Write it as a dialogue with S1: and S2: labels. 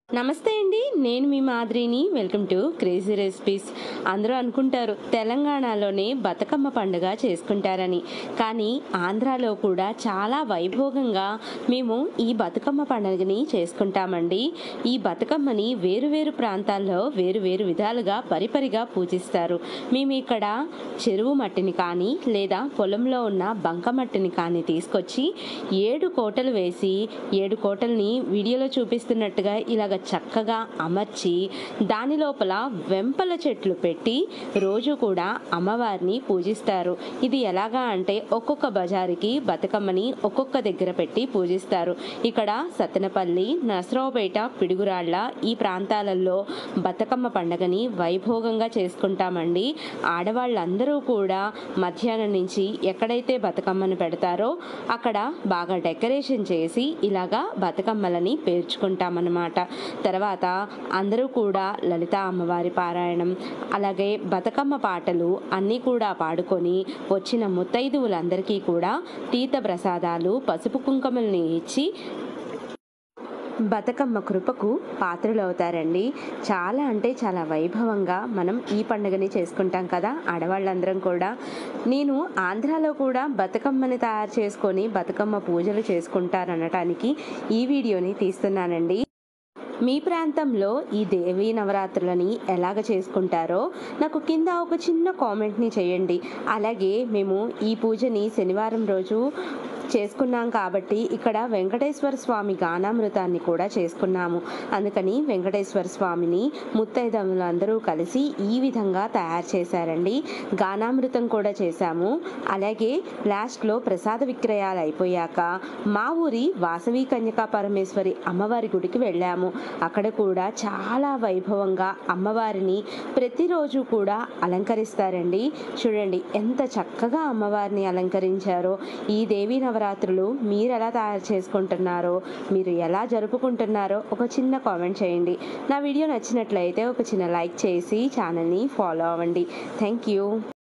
S1: నమస్తే అండి నేను మీ మాదిరిని వెల్కమ్ టు క్రేజీ రెసిపీస్ అందరూ అనుకుంటారు తెలంగాణలోనే బతుకమ్మ పండుగ చేసుకుంటారని కానీ ఆంధ్రాలో కూడా చాలా వైభోగంగా మేము ఈ బతుకమ్మ పండుగని చేసుకుంటామండి ఈ బతుకమ్మని వేరు వేరు ప్రాంతాల్లో వేరు వేరు విధాలుగా పరిపరిగా పూజిస్తారు మేము ఇక్కడ చెరువు మట్టిని కానీ లేదా పొలంలో ఉన్న బంక మట్టిని కానీ తీసుకొచ్చి ఏడు కోటలు వేసి ఏడు కోటల్ని వీడియోలో చూపిస్తున్నట్టుగా ఇలాగ చక్కగా అమర్చి దాని లోపల వెంపల చెట్లు పెట్టి రోజు కూడా అమ్మవారిని పూజిస్తారు ఇది ఎలాగా అంటే ఒక్కొక్క బజారుకి బతుకమ్మని ఒక్కొక్క దగ్గర పెట్టి పూజిస్తారు ఇక్కడ సత్తెనపల్లి నసరావుపేట పిడుగురాళ్ళ ఈ ప్రాంతాలలో బతుకమ్మ పండగని వైభోగంగా చేసుకుంటామండి ఆడవాళ్ళందరూ కూడా మధ్యాహ్నం నుంచి ఎక్కడైతే బతుకమ్మను పెడతారో అక్కడ బాగా డెకరేషన్ చేసి ఇలాగా బతుకమ్మలని పేర్చుకుంటామన్నమాట తర్వాత అందరూ కూడా లలిత అమ్మవారి పారాయణం అలాగే బతుకమ్మ పాటలు అన్నీ కూడా పాడుకొని వచ్చిన ముత్తైదువులందరికీ కూడా తీర్థ ప్రసాదాలు పసుపు కుంకుమల్ని ఇచ్చి బతుకమ్మ కృపకు పాత్రలు అవుతారండి చాలా అంటే చాలా వైభవంగా మనం ఈ పండుగని చేసుకుంటాం కదా ఆడవాళ్ళందరం కూడా నేను ఆంధ్రాలో కూడా బతుకమ్మని తయారు చేసుకొని బతుకమ్మ పూజలు చేసుకుంటారనటానికి ఈ వీడియోని తీస్తున్నానండి మీ ప్రాంతంలో ఈ దేవీ నవరాత్రులని ఎలాగ చేసుకుంటారో నాకు కింద ఒక చిన్న కామెంట్ని చేయండి అలాగే మేము ఈ పూజని శనివారం రోజు చేసుకున్నాం కాబట్టి ఇక్కడ వెంకటేశ్వర స్వామి గానామృతాన్ని కూడా చేసుకున్నాము అందుకని వెంకటేశ్వర స్వామిని ముత్తైదములు అందరూ కలిసి ఈ విధంగా తయారు చేశారండి గానామృతం కూడా చేశాము అలాగే లాస్ట్లో ప్రసాద విక్రయాలు అయిపోయాక మా ఊరి వాసవి కన్యకా పరమేశ్వరి అమ్మవారి గుడికి వెళ్ళాము అక్కడ కూడా చాలా వైభవంగా అమ్మవారిని ప్రతిరోజు కూడా అలంకరిస్తారండి చూడండి ఎంత చక్కగా అమ్మవారిని అలంకరించారో ఈ దేవీ నవరాత్రులు మీరు ఎలా తయారు చేసుకుంటున్నారో మీరు ఎలా జరుపుకుంటున్నారో ఒక చిన్న కామెంట్ చేయండి నా వీడియో నచ్చినట్లయితే ఒక చిన్న లైక్ చేసి ఛానల్ని ఫాలో అవ్వండి థ్యాంక్ యూ